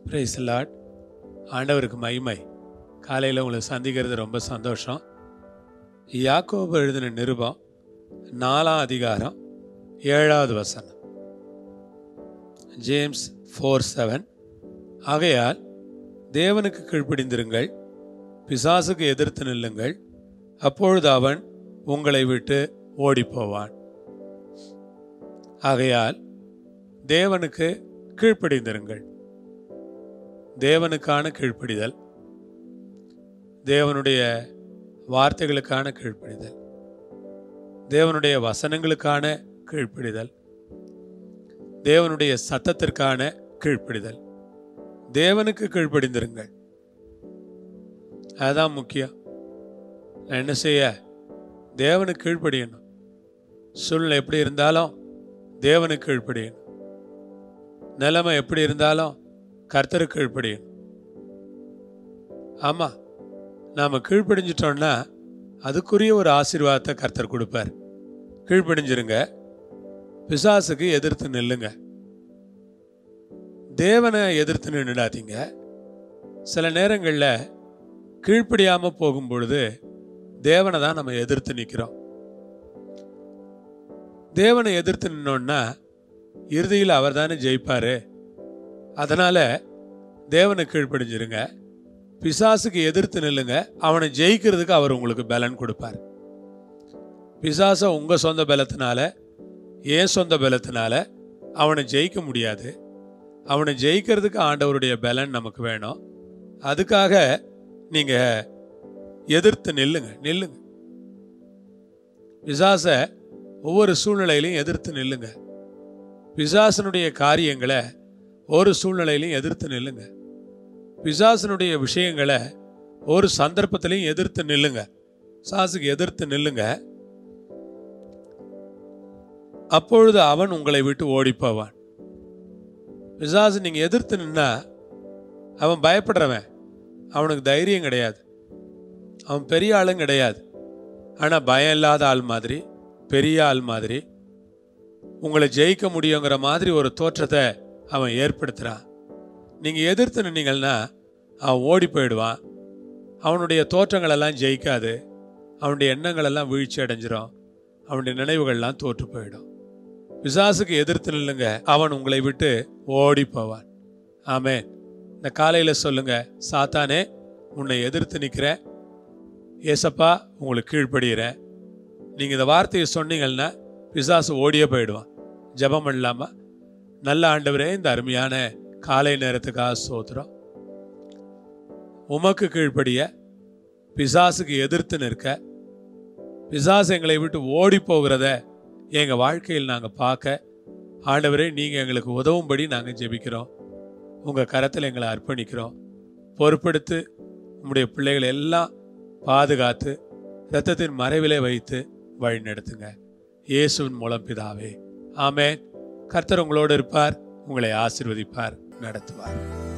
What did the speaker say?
price lot ஆண்டவருக்கு மகிமை காலையில் உங்களை சந்திக்கிறது ரொம்ப சந்தோஷம் யாக்கோபு எழுதின நிருபம் நாலாம் அதிகாரம் ஏழாவது வசனம் ஜேம்ஸ் ஃபோர் செவன் ஆகையால் தேவனுக்கு கீழ்ப்படிந்திருங்கள் பிசாசுக்கு எதிர்த்து நில்லுங்கள் அப்பொழுது அவன் உங்களை விட்டு ஓடிப்போவான் ஆகையால் தேவனுக்கு கீழ்ப்படிந்திருங்கள் தேவனுக்கான கீழ்ப்படிதல் தேவனுடைய வார்த்தைகளுக்கான கீழ்ப்படிதல் தேவனுடைய வசனங்களுக்கான கீழ்ப்படிதல் தேவனுடைய சத்தத்திற்கான கீழ்ப்படிதல் தேவனுக்கு கீழ்ப்படிந்திருங்கள் அதுதான் முக்கியம் நான் என்ன செய்ய தேவனுக்கு கீழ்ப்படியணும் சூழ்நிலை எப்படி இருந்தாலும் தேவனுக்கு கீழ்ப்படியணும் நிலைமை எப்படி இருந்தாலும் கர்த்தருக்கு கீழ்ப்படியணும் ஆமாம் நாம் கீழ்ப்படிஞ்சிட்டோம்னா அதுக்குரிய ஒரு ஆசீர்வாதத்தை கர்த்தர் கொடுப்பார் கீழ்ப்படிஞ்சிருங்க பிசாசுக்கு எதிர்த்து நில்லுங்க தேவனை எதிர்த்து நின்றுடாதீங்க சில நேரங்களில் கீழ்ப்படியாமல் போகும் பொழுது தேவனை தான் நம்ம எதிர்த்து நிற்கிறோம் தேவனை எதிர்த்து நின்னோன்னா இறுதியில் அவர் தானே ஜெயிப்பார் அதனால் தேவனை கீழ்ப்படிஞ்சிருங்க பிசாசுக்கு எதிர்த்து நில்லுங்க அவனை ஜெயிக்கிறதுக்கு அவர் உங்களுக்கு பலன் கொடுப்பார் பிசாசை உங்கள் சொந்த பலத்தினால ஏன் சொந்த பலத்தினால அவனை ஜெயிக்க முடியாது அவனை ஜெயிக்கிறதுக்கு ஆண்டவருடைய பலன் நமக்கு வேணும் அதுக்காக நீங்கள் எதிர்த்து நில்லுங்க நில்லுங்க பிசாசை ஒவ்வொரு சூழ்நிலையிலையும் எதிர்த்து நில்லுங்க பிசாசனுடைய காரியங்களை ஒரு சூழ்நிலையிலையும் எதிர்த்து நில்லுங்க பிசாசனுடைய விஷயங்களை ஒரு சந்தர்ப்பத்திலையும் எதிர்த்து நில்லுங்க சாசுக்கு எதிர்த்து நில்லுங்க அப்பொழுது அவன் உங்களை விட்டு ஓடிப்போவான் பிசாசு நீங்க எதிர்த்து நின்னா அவன் பயப்படுறவன் அவனுக்கு தைரியம் கிடையாது அவன் பெரிய ஆளும் கிடையாது ஆனால் பயம் இல்லாத ஆள் மாதிரி பெரிய ஆள் மாதிரி உங்களை ஜெயிக்க முடியுங்கிற மாதிரி ஒரு தோற்றத்தை அவன் ஏற்படுத்துகிறான் நீங்கள் எதிர்த்து நின்னீங்கன்னா அவன் ஓடி போயிடுவான் அவனுடைய தோற்றங்கள் எல்லாம் ஜெயிக்காது அவனுடைய எண்ணங்கள் எல்லாம் வீழ்ச்சி அடைஞ்சிரும் அவனுடைய நினைவுகள்லாம் தோற்று போயிடும் பிசாசுக்கு எதிர்த்து நில்லுங்க அவன் உங்களை விட்டு ஓடி போவான் ஆமே இந்த காலையில் சொல்லுங்க சாத்தானே உன்னை எதிர்த்து நிற்கிறேன் ஏசப்பா உங்களுக்கு கீழ்ப்படுகிறேன் நீங்கள் இந்த வார்த்தையை சொன்னீங்கன்னா பிசாசு ஓடியே போயிடுவான் ஜெபம் இல்லாமல் நல்ல ஆண்டவரே இந்த அருமையான காலை நேரத்துக்காக சோத்துறோம் உமக்கு கீழ்ப்படிய பிசாசுக்கு எதிர்த்து நிற்க பிசாசு எங்களை விட்டு ஓடி போகிறத எங்கள் வாழ்க்கையில் நாங்கள் பார்க்க ஆண்டவரே நீங்கள் எங்களுக்கு உதவும்படி நாங்கள் ஜெபிக்கிறோம் உங்கள் கரத்தில் எங்களை அர்ப்பணிக்கிறோம் பொறுப்பெடுத்து உங்களுடைய பிள்ளைகளை எல்லாம் பாதுகாத்து இரத்தத்தின் மறைவிலே வைத்து வழி நடத்துங்க இயேசுவின் மூலம் பிதாவே ஆமேன் கர்த்தர் உங்களோடு இருப்பார் உங்களை ஆசிர்வதிப்பார் நடத்துவார்